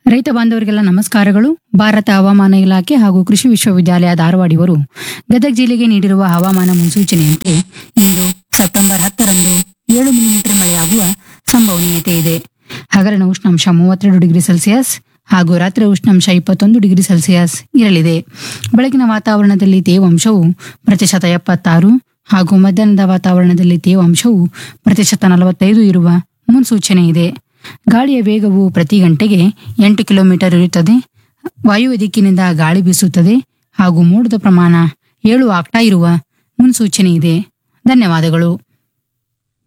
ರೈತ ಬಾಂಧವರಿಗೆಲ್ಲ ನಮಸ್ಕಾರಗಳು ಭಾರತ ಹವಾಮಾನ ಇಲಾಖೆ ಹಾಗೂ ಕೃಷಿ ವಿಶ್ವವಿದ್ಯಾಲಯ ಧಾರವಾಡಿವರು ಗದಗ ಜಿಲ್ಲೆಗೆ ನೀಡಿರುವ ಹವಾಮಾನ ಮುನ್ಸೂಚನೆಯಂತೆ ಇಂದು ಸೆಪ್ಟೆಂಬರ್ ಹತ್ತರಂದು ಏಳು ಮಿಲಿಮೀಟರ್ ಮಳೆಯಾಗುವ ಸಂಭವನೀಯತೆ ಇದೆ ಹಗಲಿನ ಉಷ್ಣಾಂಶ ಮೂವತ್ತೆರಡು ಡಿಗ್ರಿ ಸೆಲ್ಸಿಯಸ್ ಹಾಗೂ ರಾತ್ರಿ ಉಷ್ಣಾಂಶ ಇಪ್ಪತ್ತೊಂದು ಡಿಗ್ರಿ ಸೆಲ್ಸಿಯಸ್ ಇರಲಿದೆ ಬೆಳಗಿನ ವಾತಾವರಣದಲ್ಲಿ ತೇವಾಂಶವು ಪ್ರತಿಶತ ಎಪ್ಪತ್ತಾರು ಹಾಗೂ ಮಧ್ಯಾಹ್ನದ ವಾತಾವರಣದಲ್ಲಿ ತೇವಾಂಶವು ಪ್ರತಿಶತ ನಲವತ್ತೈದು ಇರುವ ಮುನ್ಸೂಚನೆ ಇದೆ ಗಾಳಿಯ ವೇಗವು ಪ್ರತಿ ಗಂಟೆಗೆ ಎಂಟು ಕಿಲೋಮೀಟರ್ ಇರುತ್ತದೆ ವಾಯುವ್ಯ ದಿಕ್ಕಿನಿಂದ ಗಾಳಿ ಬೀಸುತ್ತದೆ ಹಾಗೂ ಮೋಡದ ಪ್ರಮಾಣ ಏಳು ಆಗ್ತಾ ಇರುವ ಮುನ್ಸೂಚನೆ ಇದೆ ಧನ್ಯವಾದಗಳು